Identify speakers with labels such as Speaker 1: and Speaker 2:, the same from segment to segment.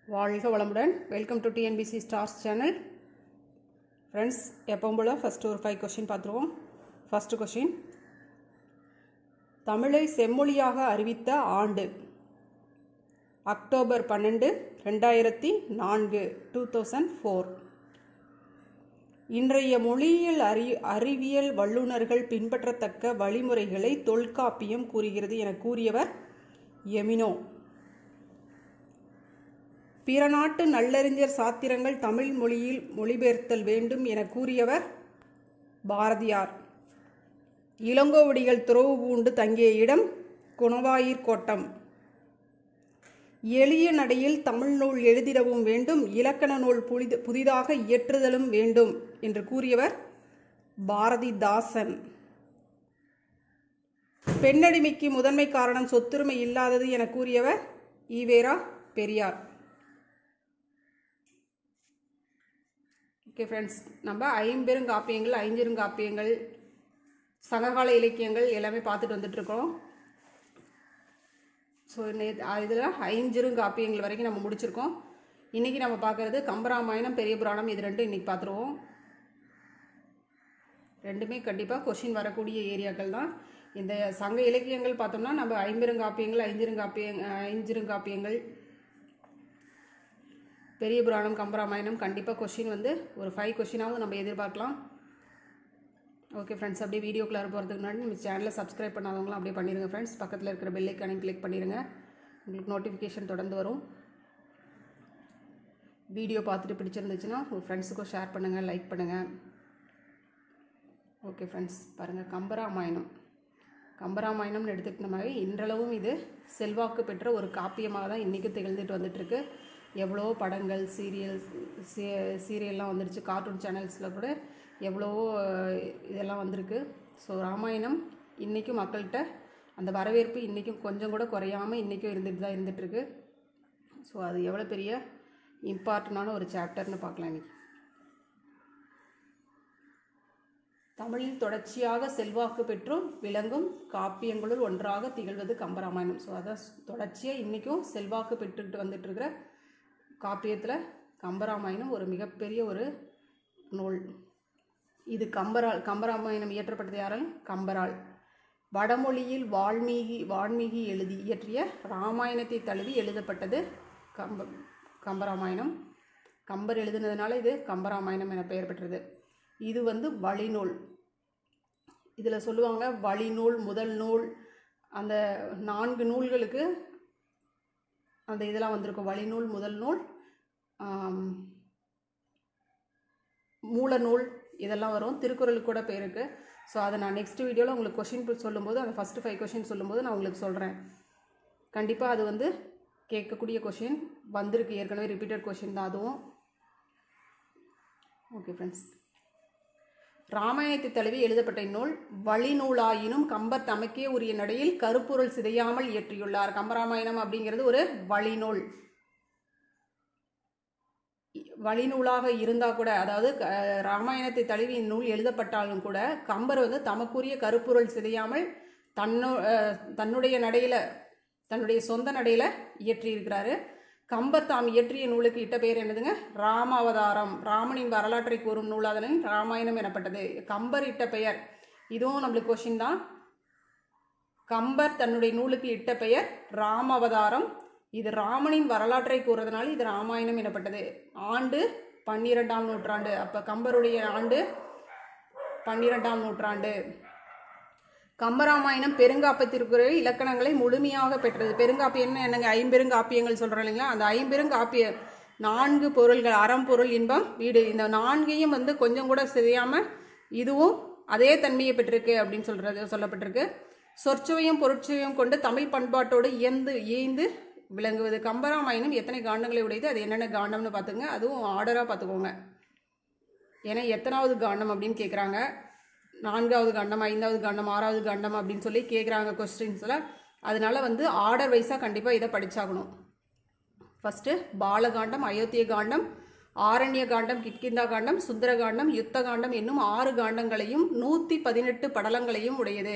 Speaker 1: வாழ்க வளமுடன் welcome to TNPSC stars channel friends எப்பவும் போல் ஃபஸ்ட்டு ஒரு ஃபைவ் கொஷின் பார்த்துருவோம் ஃபஸ்ட்டு கொஷின் தமிழை செம்மொழியாக அறிவித்த ஆண்டு அக்டோபர் பன்னெண்டு ரெண்டாயிரத்தி நான்கு டூ தௌசண்ட் ஃபோர் இன்றைய மொழியியல் அறி அறிவியல் வல்லுநர்கள் பின்பற்றத்தக்க வழிமுறைகளை தொல்காப்பியம் கூறுகிறது என கூறியவர் எமினோ பிற நாட்டு நல்லறிஞர் சாத்திரங்கள் தமிழ் மொழியில் மொழிபெயர்த்தல் வேண்டும் என கூறியவர் பாரதியார் இளங்கோவடிகள் துறவு பூண்டு தங்கிய இடம் குணவாயிற் கோட்டம் எளிய நடையில் தமிழ் நூல் எழுதிடவும் வேண்டும் இலக்கண நூல் புனித புதிதாக இயற்றுதலும் வேண்டும் என்று கூறியவர் பாரதிதாசன் பெண்ணடிமைக்கு முதன்மை காரணம் சொத்துரிமை இல்லாதது என கூறியவர் ஈவேரா பெரியார் ஓகே ஃப்ரெண்ட்ஸ் நம்ம ஐம்பெருங்காப்பியங்கள் ஐஞ்சிருங்காப்பியங்கள் சங்ககால இலக்கியங்கள் எல்லாமே பார்த்துட்டு வந்துட்டுருக்கோம் ஸோ இதில் ஐஞ்சிருங்காப்பியங்கள் வரைக்கும் நம்ம முடிச்சிருக்கோம் இன்றைக்கி நம்ம பார்க்குறது கம்பராமாயணம் பெரிய புராணம் இது ரெண்டும் இன்றைக்கி பார்த்துருவோம் ரெண்டுமே கண்டிப்பாக கொஷின் வரக்கூடிய ஏரியாக்கள் தான் இந்த சங்க இலக்கியங்கள் பார்த்தோம்னா நம்ம ஐம்பெருங்காப்பியங்கள் ஐஞ்சிருங்காப்பியங் ஐஞ்சிருங்காப்பியங்கள் பெரிய புராணம் கம்பராமாயணம் கண்டிப்பாக கொஷின் வந்து ஒரு ஃபைவ் கொஷினாவது நம்ம எதிர்பார்க்கலாம் ஓகே ஃப்ரெண்ட்ஸ் அப்படியே வீடியோக்குள்ளே போகிறதுக்கு முன்னாடி நம்ம சேனலை சப்ஸ்கிரைப் பண்ணாதவங்களும் அப்படியே பண்ணிடுங்க ஃப்ரெண்ட்ஸ் பக்கத்தில் இருக்கிற பெல்லைக்கானையும் கிளிக் பண்ணிடுங்க உங்களுக்கு நோட்டிஃபிகேஷன் தொடர்ந்து வரும் வீடியோ பார்த்துட்டு பிடிச்சிருந்துச்சுன்னா உங்கள் ஃப்ரெண்ட்ஸுக்கும் ஷேர் பண்ணுங்கள் லைக் பண்ணுங்கள் ஓகே ஃப்ரெண்ட்ஸ் பாருங்கள் கம்பராமாயணம் கம்பராமாயணம்னு எடுத்துக்கிட்டோமாவே இன்றளவும் இது செல்வாக்கு பெற்ற ஒரு காப்பியமாக தான் இன்றைக்கும் திகழ்ந்துட்டு வந்துட்டுருக்கு எவ்வளோ படங்கள் சீரியல் சீ சீரியல்லாம் வந்துருச்சு கார்ட்டூன் சேனல்ஸில் கூட எவ்வளவோ இதெல்லாம் வந்திருக்கு ஸோ ராமாயணம் இன்றைக்கும் மக்கள்கிட்ட அந்த வரவேற்பு இன்றைக்கும் கொஞ்சம் கூட குறையாமல் இன்றைக்கும் இருந்துட்டு தான் இருந்துகிட்ருக்கு ஸோ அது எவ்வளோ பெரிய இம்பார்ட்டண்டான ஒரு சாப்டர்னு பார்க்கலாம் இன்றைக்கி தமிழில் தொடர்ச்சியாக செல்வாக்கு பெற்றும் விளங்கும் காப்பியங்களுள் ஒன்றாக திகழ்வது கம்பராமாயணம் ஸோ அதான் தொடர்ச்சியாக இன்றைக்கும் செல்வாக்கு பெற்றுக்கிட்டு வந்துட்டுருக்கிற காப்பியத்தில் கம்பராமாயணம் ஒரு மிகப்பெரிய ஒரு நூல் இது கம்பரால் கம்பராமாயணம் இயற்றப்பட்டது யாரால் கம்பரால் வடமொழியில் வால்மீகி வால்மீகி எழுதி இயற்றிய ராமாயணத்தை தழுவி எழுதப்பட்டது கம்ப கம்பராமாயணம் கம்பர் எழுதுனதுனால இது கம்பராமாயணம் என பெயர் பெற்றது இது வந்து வழிநூல் இதில் சொல்லுவாங்க வழிநூல் முதல் நூல் அந்த நான்கு நூல்களுக்கு அந்த இதெல்லாம் வந்திருக்கும் வழிநூல் முதல் நூல் மூலநூல் இதெல்லாம் வரும் திருக்குறளுக்கு கூட பேர் இருக்குது ஸோ அதை நான் நெக்ஸ்ட் வீடியோவில் உங்களுக்கு கொஷின் சொல்லும்போது அந்த ஃபஸ்ட்டு ஃபைவ் கொஷின் சொல்லும்போது நான் உங்களுக்கு சொல்கிறேன் கண்டிப்பாக அது வந்து கேட்கக்கூடிய கொஷின் வந்திருக்கு ஏற்கனவே ரிப்பீட்டட் கொஷின் தான் அதுவும் ஓகே ஃப்ரெண்ட்ஸ் ராமாயணத்தை தழுவி எழுதப்பட்ட இந்நூல் வழிநூலாயினும் கம்பர் தமக்கே உரிய நடையில் கருப்பொருள் சிதையாமல் இயற்றியுள்ளார் கம்பராமாயணம் அப்படிங்கிறது ஒரு வழிநூல் வழிநூலாக இருந்தால் கூட அதாவது ராமாயணத்தை தழுவி இந்நூல் எழுதப்பட்டாலும் கூட கம்பர் வந்து தமக்குரிய கருப்பொருள் சிதையாமல் தன்னோ தன்னுடைய நடையில் தன்னுடைய சொந்த நடையில் இயற்றியிருக்கிறாரு கம்பர் தாம் இயற்றிய நூலுக்கு இட்ட பெயர் என்னதுங்க ராமாவதாரம் ராமனின் வரலாற்றை கூறும் நூலாதலின் ராமாயணம் எனப்பட்டது கம்பர் இட்ட பெயர் இதுவும் நம்மளுக்கு கொஷின் தான் கம்பர் தன்னுடைய நூலுக்கு இட்ட பெயர் ராமாவதாரம் இது ராமனின் வரலாற்றை கூறுறதுனால இது ராமாயணம் எனப்பட்டது ஆண்டு பன்னிரெண்டாம் நூற்றாண்டு அப்போ கம்பருடைய ஆண்டு பன்னிரெண்டாம் நூற்றாண்டு கம்பராமாயணம் பெருங்காப்பத்திற்குரிய இலக்கணங்களை முழுமையாக பெற்றது பெருங்காப்பியம் என்னங்க ஐம்பெருங்காப்பியங்கள் சொல்கிறோம் இல்லைங்களா அந்த ஐம்பெருங்காப்பிய நான்கு பொருள்கள் அறம் பொருள் இன்பம் வீடு இந்த நான்கையும் வந்து கொஞ்சம் கூட செய்யாமல் இதுவும் அதே தன்மையை பெற்றிருக்கு அப்படின்னு சொல்கிறது சொல்லப்பட்டிருக்கு சொற்சுவையும் பொருட்சுவையும் கொண்டு தமிழ் பண்பாட்டோடு இயந்து இயந்து விளங்குவது கம்பராமாயணம் எத்தனை காண்டங்களை உடையது அது என்னென்ன காண்டம்னு பார்த்துங்க அதுவும் ஆர்டராக பார்த்துக்கோங்க ஏன்னா எத்தனாவது காண்டம் அப்படின்னு கேட்குறாங்க நான்காவது காண்டம் ஐந்தாவது காண்டம் ஆறாவது காண்டம் அப்படின்னு சொல்லி கேட்குறாங்க கொஸ்டின்ஸில் அதனால வந்து ஆர்டர் வைஸாக கண்டிப்பாக இதை படித்தாகணும் ஃபஸ்ட்டு பாலகாண்டம் அயோத்திய காண்டம் ஆரண்ய காண்டம் கிட்கிந்தா காண்டம் சுந்தர காண்டம் யுத்த காண்டம் என்னும் ஆறு காண்டங்களையும் நூற்றி பதினெட்டு படலங்களையும் உடையது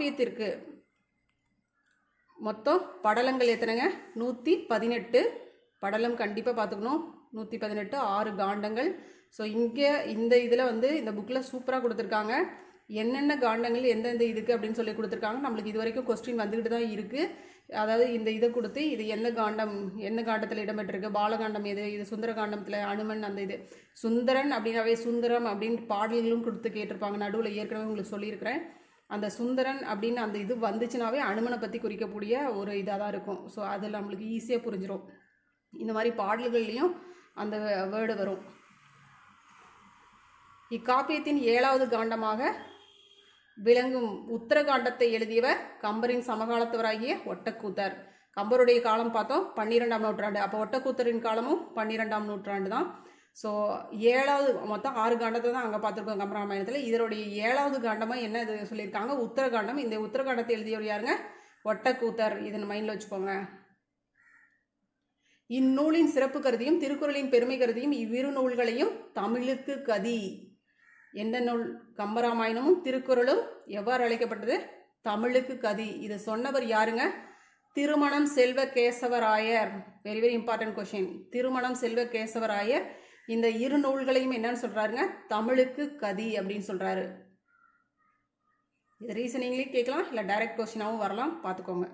Speaker 1: இக்காப்பியத்திற்கு மொத்தம் படலங்கள் எத்தனைங்க நூற்றி பதினெட்டு படலம் கண்டிப்பாக பார்த்துக்கணும் நூற்றி பதினெட்டு ஆறு காண்டங்கள் ஸோ இங்கே இந்த இதில் வந்து இந்த புக்கில் சூப்பராக கொடுத்துருக்காங்க என்னென்ன காண்டங்கள் எந்தெந்த இதுக்கு அப்படின்னு சொல்லி கொடுத்துருக்காங்க நம்மளுக்கு இது வரைக்கும் கொஸ்டின் வந்துக்கிட்டு தான் இருக்குது அதாவது இந்த இதை கொடுத்து இது எந்த காண்டம் எந்த காண்டத்தில் இடம்பெற்றிருக்கு பாலகாண்டம் எது இது சுந்தர காண்டத்தில் அனுமன் அந்த இது சுந்தரன் அப்படின்னாவே சுந்தரம் அப்படின்னு பாடல்களும் கொடுத்து கேட்டிருப்பாங்க நடுவில் ஏற்கனவே உங்களுக்கு சொல்லியிருக்கிறேன் அந்த சுந்தரன் அப்படின்னு அந்த இது வந்துச்சுனாவே அனுமனை பற்றி குறிக்கக்கூடிய ஒரு இதாக தான் இருக்கும் ஸோ அதில் நம்மளுக்கு ஈஸியாக புரிஞ்சிடும் இந்த மாதிரி பாடல்கள்லையும் அந்த வேர்டு வரும் இக்காப்பியத்தின் ஏழாவது காண்டமாக விளங்கும் உத்தரகாண்டத்தை எழுதியவர் கம்பரின் சமகாலத்தவராகிய ஒட்டக்கூத்தர் கம்பருடைய காலம் பார்த்தோம் பன்னிரெண்டாம் நூற்றாண்டு அப்போ ஒட்டக்கூத்தரின் காலமும் பன்னிரெண்டாம் நூற்றாண்டு தான் ஸோ ஏழாவது மொத்தம் ஆறு காண்டத்தை தான் அங்கே பார்த்துருக்கோம் கம்பராமாயணத்தில் இதனுடைய ஏழாவது காண்டமாக என்ன இது சொல்லியிருக்காங்க உத்தரகாண்டம் இந்த உத்தரகாண்டத்தை எழுதியவர் யாருங்க ஒட்டக்கூத்தர் இதன் மைண்டில் வச்சுக்கோங்க இந்நூலின் சிறப்பு கருதியும் திருக்குறளின் பெருமை கருதியும் இவ்விரு நூல்களையும் தமிழுக்கு கதி எந்த நூல் கம்பராமாயணமும் திருக்குறளும் எவ்வாறு அழைக்கப்பட்டது தமிழுக்கு கதி இதை சொன்னவர் யாருங்க Thirumanam Selva Kesavarayar very very important question Thirumanam Selva கேசவராயர் இந்த இரு நூல்களையும் என்னன்னு சொல்றாருங்க தமிழுக்கு கதி அப்படின்னு சொல்றாரு இது ரீசனிங்லேயும் கேட்கலாம் இல்லை டைரக்ட் கொஸ்டினாகவும் வரலாம் பார்த்துக்கோங்க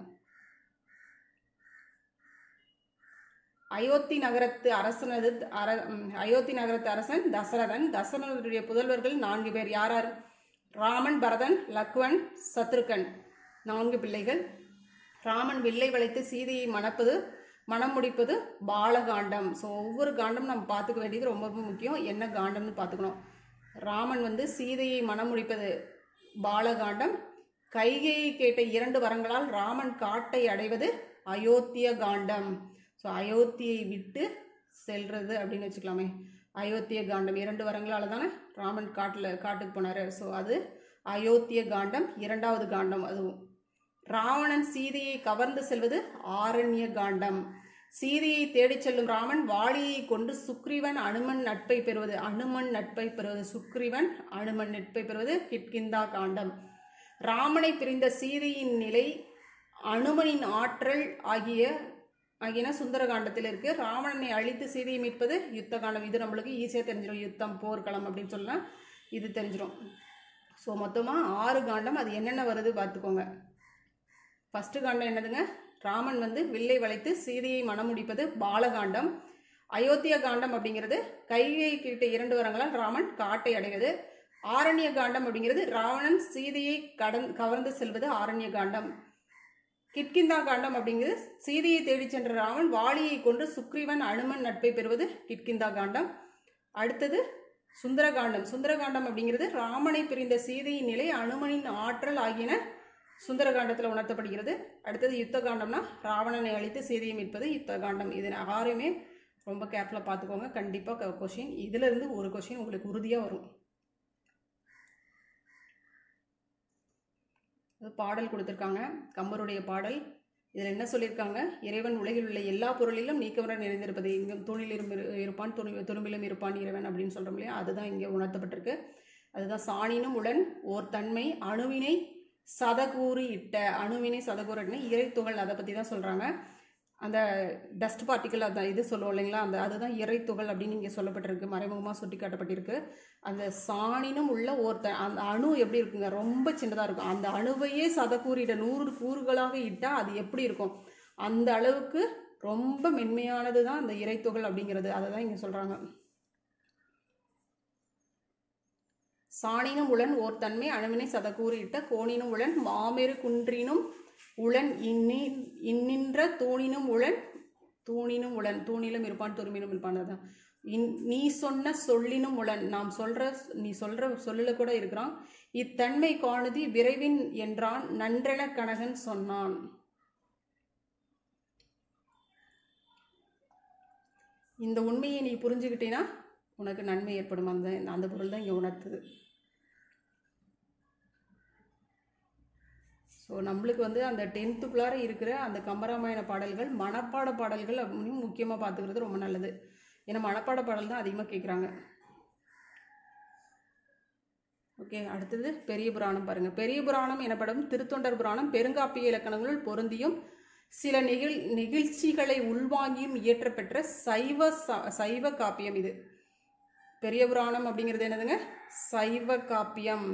Speaker 1: அயோத்தி நகரத்து அரசனது அர ம், அயோத்தி நகரத்து அரசன் தசரதன் தசரதனுடைய புதல்வர்கள் நான்கு பேர் யார் யார் ராமன் பரதன் லக்வன் சத்ருகன் நான்கு பிள்ளைகள் ராமன் வில்லை வளைத்து சீதையை மணப்பது மணம் முடிப்பது பாலகாண்டம் ஸோ ஒவ்வொரு காண்டம் நம்ம பார்த்துக்க வேண்டியது ரொம்ப ரொம்ப முக்கியம் என்ன காண்டம்னு பார்த்துக்கணும் ராமன் வந்து சீதையை மணம் முடிப்பது பாலகாண்டம் கைகையை கேட்ட இரண்டு வரங்களால் ராமன் காட்டை அடைவது அயோத்திய காண்டம் ஸோ அயோத்தியை விட்டு செல்றது அப்படின்னு வச்சுக்கலாமே அயோத்திய காண்டம் இரண்டு வரங்களால் தானே ராமன் காட்டில் காட்டுக்கு போனார் ஸோ அது அயோத்திய காண்டம் இரண்டாவது காண்டம் அதுவும் ராவணன் சீதையை கவர்ந்து செல்வது ஆரண்ய காண்டம் சீதையை தேடிச் செல்லும் ராமன் வாளியை கொண்டு சுக்ரீவன் அனுமன் நட்பை பெறுவது அனுமன் நட்பை பெறுவது சுக்ரீவன் அனுமன் நட்பை பெறுவது கிட்கிந்தா காண்டம் ராமனை பிரிந்த சீதையின் நிலை அனுமனின் ஆற்றல் ஆகிய ஆகியன சுந்தரகாண்டத்தில் இருக்கு ராவணனை அழித்து சீதையை மீட்பது யுத்த காண்டம் இது நம்மளுக்கு ஈஸியாக தெரிஞ்சிடும் யுத்தம் போர்க்களம் அப்படின்னு சொல்லலாம் இது தெரிஞ்சிடும் ஸோ மொத்தமாக ஆறு காண்டம் அது என்னென்ன வருது பார்த்துக்கோங்க ஃபஸ்ட்டு காண்டம் என்னதுங்க ராமன் வந்து வில்லை வளைத்து சீதையை மணமுடிப்பது பாலகாண்டம் அயோத்தியா காண்டம் அப்படிங்கிறது கைகை கிட்ட இரண்டு வரங்களால் ராமன் காட்டை அடைவது ஆரண்ய காண்டம் அப்படிங்கிறது ராவணன் சீதையை கடன் கவர்ந்து செல்வது ஆரண்ய காண்டம் கிட்கிந்தா காண்டம் அப்படிங்கிறது சீதையை தேடிச் சென்ற ராமன் வாளியை கொண்டு சுக்ரீவன் அனுமன் நட்பை பெறுவது கிட்கிந்தா காண்டம் அடுத்தது சுந்தரகாண்டம் சுந்தரகாண்டம் அப்படிங்கிறது ராமனை பிரிந்த சீதையின் நிலை அனுமனின் ஆற்றல் ஆகியன சுந்தரகாண்டத்தில் உணர்த்தப்படுகிறது அடுத்தது யுத்த காண்டம்னா ராவணனை அழித்து சீதையை மீட்பது யுத்த காண்டம் இது ஆறுமே ரொம்ப கேர்ஃபுல்லாக பார்த்துக்கோங்க கண்டிப்பாக கொஷின் இதிலிருந்து ஒரு கொஷின் உங்களுக்கு உறுதியாக வரும் அது பாடல் கொடுத்துருக்காங்க கம்பருடைய பாடல் இதில் என்ன சொல்லியிருக்காங்க இறைவன் உலகில் உள்ள எல்லா பொருளிலும் நீக்கமர நிறைந்திருப்பது இங்கும் தூணில் இரும் இருப்பான் துணி துரும்பிலும் இருப்பான் இறைவன் அப்படின்னு சொல்கிறோம் இல்லையா அதுதான் இங்கே உணர்த்தப்பட்டிருக்கு அதுதான் சாணினும் உடன் ஓர் தன்மை அணுவினை சதகூறு இட்ட அணுவினை சதகூறு இறை துகள் அதை பற்றி தான் சொல்கிறாங்க அந்த டஸ்ட் பார்ட்டிக்கல் அந்த இது சொல்லுவோம் இல்லைங்களா அந்த அதுதான் இறை துகள் அப்படின்னு இங்கே சொல்லப்பட்டிருக்கு மறைமுகமாக சுட்டி காட்டப்பட்டிருக்கு அந்த சாணினும் உள்ள ஒருத்த அந்த அணு எப்படி இருக்குங்க ரொம்ப சின்னதாக இருக்கும் அந்த அணுவையே சதக்கூறிட நூறு கூறுகளாக இட்டால் அது எப்படி இருக்கும் அந்த அளவுக்கு ரொம்ப மென்மையானது தான் அந்த இறைத்துகள் அப்படிங்கிறது அதை தான் இங்கே சொல்கிறாங்க சாணினும் உளன் ஓர் தன்மை அணுவினை சதக்கூறு இட்ட கோணினும் உளன் மாமெரு குன்றினும் உளன் இன்னி இன்னின்ற தூணினும் உளன் தூணினும் உளன் தூணிலும் இருப்பான் துரும்பினும் இருப்பான் அதான் இன் நீ சொன்ன சொல்லினும் உளன் நாம் சொல்ற நீ சொல்ற சொல்லில கூட இருக்கிறான் இத்தன்மை காணுதி விரைவின் என்றான் நன்றென கனகன் சொன்னான் இந்த உண்மையை நீ புரிஞ்சுக்கிட்டீன்னா உனக்கு நன்மை ஏற்படும் அந்த அந்த பொருள் தான் இங்கே உணர்த்துது ஸோ நம்மளுக்கு வந்து அந்த டென்த்துக்குள்ளார இருக்கிற அந்த கம்பராமாயண பாடல்கள் மனப்பாட பாடல்கள் அப்படின்னு முக்கியமாக பார்த்துக்கிறது ரொம்ப நல்லது ஏன்னா மனப்பாட பாடல் தான் அதிகமாக கேட்குறாங்க ஓகே அடுத்தது பெரிய புராணம் பாருங்கள் பெரிய புராணம் எனப்படும் திருத்தொண்டர் புராணம் பெருங்காப்பிய இலக்கணங்களுள் பொருந்தியும் சில நெகிழ் நெகிழ்ச்சிகளை உள்வாங்கியும் இயற்றப்பெற்ற சைவ ச- சைவ காப்பியம் இது பெரிய புராணம் அப்படிங்கிறது என்னதுங்க சைவ காப்பியம்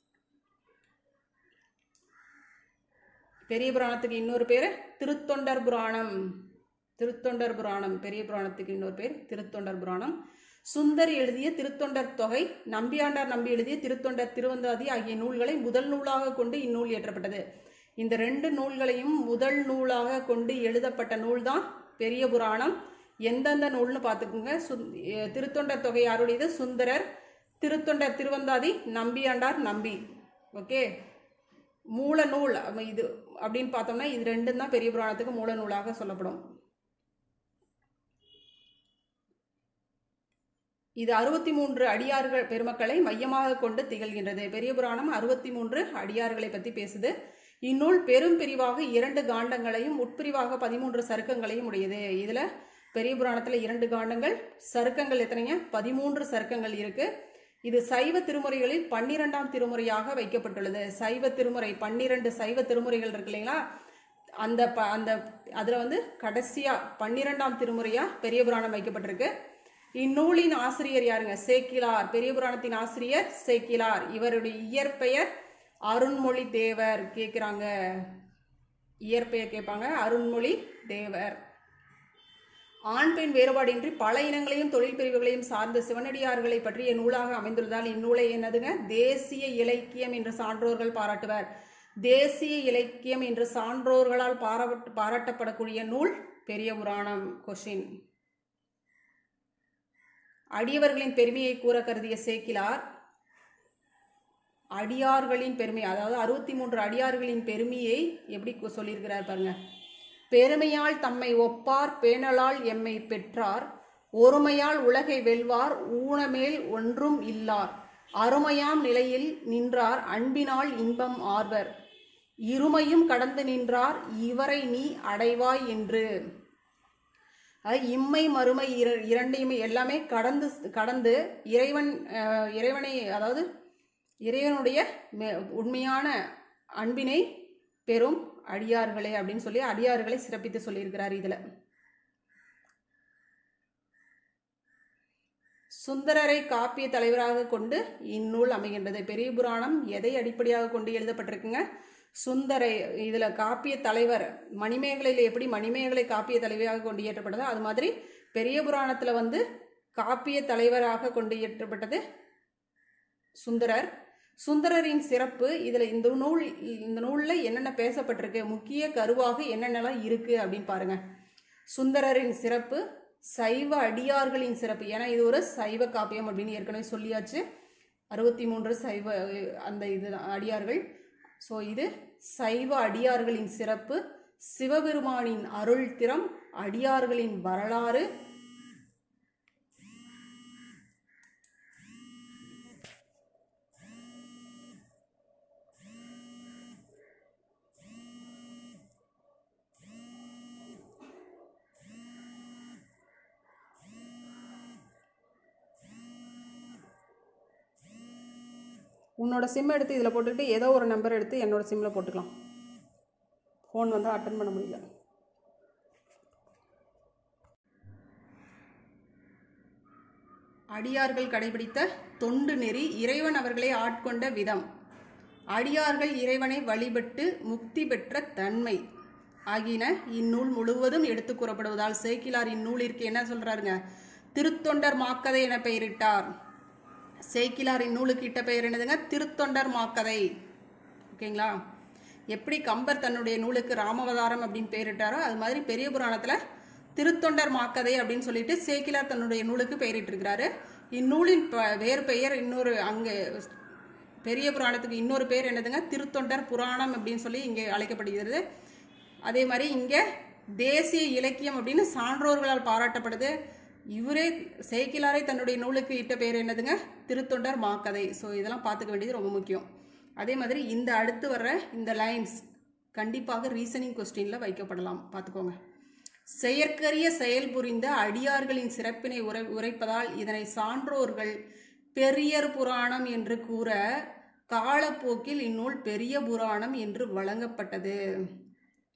Speaker 1: பெரிய புராணத்துக்கு இன்னொரு பேர் திருத்தொண்டர் புராணம் திருத்தொண்டர் புராணம் பெரிய புராணத்துக்கு இன்னொரு பேர் திருத்தொண்டர் புராணம் சுந்தர் எழுதிய திருத்தொண்டர் தொகை நம்பியாண்டார் நம்பி எழுதிய திருத்தொண்டர் திருவந்தாதி ஆகிய நூல்களை முதல் நூலாக கொண்டு இந்நூல் இயற்றப்பட்டது இந்த ரெண்டு நூல்களையும் முதல் நூலாக கொண்டு எழுதப்பட்ட நூல் தான் பெரிய புராணம் எந்தெந்த நூல்னு பார்த்துக்குங்க சுந் எ- திருத்தொண்டர் தொகை யாருடையது சுந்தரர் திருத்தொண்டர் திருவந்தாதி நம்பியாண்டார் நம்பி ஓகே மூல நூல் அப்ப இது அப்படின்னு பார்த்தோம்னா இது ரெண்டும் தான் பெரிய புராணத்துக்கு மூல நூலாக சொல்லப்படும் இது அறுபத்தி மூன்று அடியார்கள் பெருமக்களை மையமாக கொண்டு திகழ்கின்றது பெரிய புராணம் அறுபத்தி மூன்று அடியார்களை பற்றி பேசுது இந்நூல் பெரும் பிரிவாக இரண்டு காண்டங்களையும் உட்பிரிவாக பதிமூன்று சருக்கங்களையும் உடையது இதில் பெரிய புராணத்தில் இரண்டு காண்டங்கள் சருக்கங்கள் எத்தனைங்க பதிமூன்று சருக்கங்கள் இருக்கு இது சைவ திருமுறைகளில் பன்னிரெண்டாம் திருமுறையாக வைக்கப்பட்டுள்ளது சைவ திருமுறை பன்னிரண்டு சைவ திருமுறைகள் இருக்கு இல்லைங்களா அந்த ப அந்த அதில் வந்து கடைசியாக பன்னிரெண்டாம் திருமுறையாக பெரிய புராணம் வைக்கப்பட்டிருக்கு இந்நூலின் ஆசிரியர் யாருங்க சேக்கிலார் பெரிய புராணத்தின் ஆசிரியர் சேக்கிலார் இவருடைய இயற்பெயர் அருண்மொழி தேவர் கேட்குறாங்க இயற்பெயர் கேட்பாங்க அருண்மொழி தேவர் ஆண் பெண் வேறுபாடின்றி பல இனங்களையும் தொழில் பிரிவுகளையும் சார்ந்த சிவனடியார்களை பற்றிய நூலாக அமைந்துள்ளதால் இந்நூலை என்னதுங்க தேசிய இலக்கியம் என்று சான்றோர்கள் பாராட்டுவர் தேசிய இலக்கியம் என்று சான்றோர்களால் பாராட் பாராட்டப்படக்கூடிய நூல் பெரிய புராணம் கொஷின் அடியவர்களின் பெருமையை கூற கருதிய சேக்கிலார் அடியார்களின் பெருமை அதாவது அறுபத்தி மூன்று அடியார்களின் பெருமையை எப்படி கு- சொல்லியிருக்கிறார் பாருங்க பெருமையால் தம்மை ஒப்பார் பேணலால் எம்மை பெற்றார் ஒருமையால் உலகை வெல்வார் ஊனமேல் ஒன்றும் இல்லார் அருமையாம் நிலையில் நின்றார் அன்பினால் இன்பம் ஆர்வர் இருமையும் கடந்து நின்றார் இவரை நீ அடைவாய் என்று அதாவது இம்மை மறுமை இர இரண்டையுமே எல்லாமே கடந்து கடந்து இறைவன் அஹ், இறைவனை அதாவது இறைவனுடைய மெ- உண்மையான அன்பினை பெறும் அடியார்களே அப்படின்னு சொல்லி அடியார்களை சிறப்பித்து சொல்லியிருக்கிறார் இதில் சுந்தரரை காப்பிய தலைவராக கொண்டு இந்நூல் அமைகின்றது பெரிய புராணம் எதை அடிப்படையாக கொண்டு எழுதப்பட்டிருக்குங்க சுந்தரை இதில் காப்பிய தலைவர் மணிமேகலையில் எப்படி மணிமேகலை காப்பிய தலைவராக கொண்டு இயற்றப்பட்டதோ அது மாதிரி பெரிய புராணத்தில் வந்து காப்பிய தலைவராக கொண்டு இயற்றப்பட்டது சுந்தரர் சுந்தரரின் சிறப்பு இதில் இந்த நூல் இந்த நூலில் என்னென்ன பேசப்பட்டிருக்கு முக்கிய கருவாக என்னென்னலாம் இருக்குது அப்படின்னு பாருங்க சுந்தரரின் சிறப்பு சைவ அடியார்களின் சிறப்பு ஏன்னா இது ஒரு சைவ காப்பியம் அப்படின்னு ஏற்கனவே சொல்லியாச்சு அறுபத்தி மூன்று சைவ அந்த இது அடியார்கள் ஸோ இது சைவ அடியார்களின் சிறப்பு சிவபெருமானின் அருள் திறம் அடியார்களின் வரலாறு உன்னோட சிம் எடுத்து இதில் போட்டுக்கிட்டு ஏதோ ஒரு நம்பர் எடுத்து என்னோட சிம்மில் போட்டுக்கலாம் ஃபோன் வந்தால் அட்டன் பண்ண முடியல அடியார்கள் கடைபிடித்த தொண்டு நெறி இறைவன் அவர்களை ஆட்கொண்ட விதம் அடியார்கள் இறைவனை வழிபட்டு முக்தி பெற்ற தன்மை ஆகியன இந்நூல் முழுவதும் எடுத்து கூறப்படுவதால் சேக்கிலார் இந்நூலிற்கு என்ன சொல்றாருங்க திருத்தொண்டர் மாக்கதை என பெயரிட்டார் சேக்கிலார் இந்நூலுக்கு இட்ட பெயர் என்னதுங்க திருத்தொண்டர் மாக்கதை ஓகேங்களா எப்படி கம்பர் தன்னுடைய நூலுக்கு ராமவதாரம் அப்படின்னு பெயரிட்டாரோ அது மாதிரி பெரிய புராணத்தில் திருத்தொண்டர் மாக்கதை அப்படின்னு சொல்லிட்டு சேக்கிலார் தன்னுடைய நூலுக்கு பெயரிட்டிருக்கிறாரு இந்நூலின் ப- வேறு பெயர் இன்னொரு அங்கே பெரிய புராணத்துக்கு இன்னொரு பேர் என்னதுங்க திருத்தொண்டர் புராணம் அப்படின்னு சொல்லி இங்கே அழைக்கப்படுகிறது அதே மாதிரி இங்கே தேசிய இலக்கியம் அப்படின்னு சான்றோர்களால் பாராட்டப்படுது இவரே சேக்கிலாரை தன்னுடைய நூலுக்கு இட்ட பேர் என்னதுங்க திருத்தொண்டர் மாக்கதை ஸோ இதெல்லாம் பார்த்துக்க வேண்டியது ரொம்ப முக்கியம் அதே மாதிரி இந்த அடுத்து வர்ற இந்த லைன்ஸ் கண்டிப்பாக ரீசனிங் கொஸ்டினில் வைக்கப்படலாம் பார்த்துக்கோங்க செயற்கரிய செயல் புரிந்த அடியார்களின் சிறப்பினை உரை உரைப்பதால் இதனை சான்றோர்கள் பெரியர் புராணம் என்று கூற காலப்போக்கில் இந்நூல் பெரிய புராணம் என்று வழங்கப்பட்டது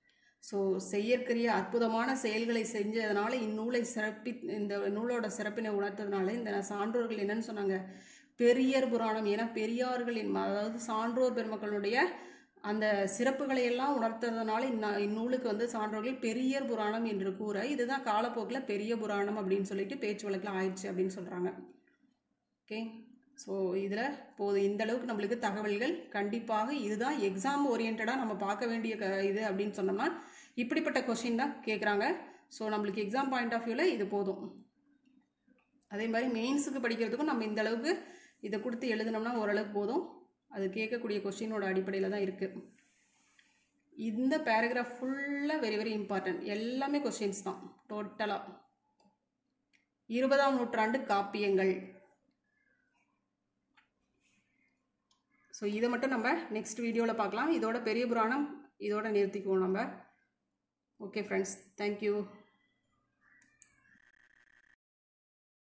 Speaker 1: ஸோ செய்யற்கரிய அற்புதமான செயல்களை செஞ்சதுனால இந்நூலை சிறப்பி இந்த நூலோட சிறப்பினை உணர்த்ததுனால இந்த சான்றோர்கள் என்னன்னு சொன்னாங்க பெரியர் புராணம் என பெரியார்களின் ம- அதாவது சான்றோர் பெருமக்களுடைய அந்த சிறப்புகளை எல்லாம் உணர்த்துறதுனால இந்நா இந்நூலுக்கு வந்து சான்றோர்கள் பெரியர் புராணம் என்று கூற இதுதான் காலப்போக்கில் பெரிய புராணம் அப்படின்னு சொல்லிட்டு பேச்சு வழக்கில் ஆயிடுச்சு அப்படின்னு சொல்கிறாங்க ஓகே ஸோ இதில் போதும் இந்த அளவுக்கு நம்மளுக்கு தகவல்கள் கண்டிப்பாக இதுதான் எக்ஸாம் ஓரியன்டாக நம்ம பார்க்க வேண்டிய க இது அப்படின்னு சொன்னோம்னா இப்படிப்பட்ட கொஷின் தான் கேட்குறாங்க ஸோ நம்மளுக்கு எக்ஸாம் பாயிண்ட் ஆஃப் வியூவில் இது போதும் அதே மாதிரி மெயின்ஸுக்கு படிக்கிறதுக்கும் நம்ம இந்த அளவுக்கு இதை கொடுத்து எழுதுனோம்னா ஓரளவுக்கு போதும் அது கேட்கக்கூடிய கொஷினோட அடிப்படையில் தான் இருக்குது இந்த பேராகிராஃப் ஃபுல்லாக வெரி வெரி இம்பார்ட்டன்ட் எல்லாமே கொஷின்ஸ் தான் டோட்டலாக இருபதாம் நூற்றாண்டு காப்பியங்கள் ஸோ இதை மட்டும் நம்ம நெக்ஸ்ட் வீடியோவில் பார்க்கலாம் இதோட பெரிய புராணம் இதோட நிறுத்திக்குவோம் நம்ம ஓகே ஃப்ரெண்ட்ஸ் தேங்க்யூ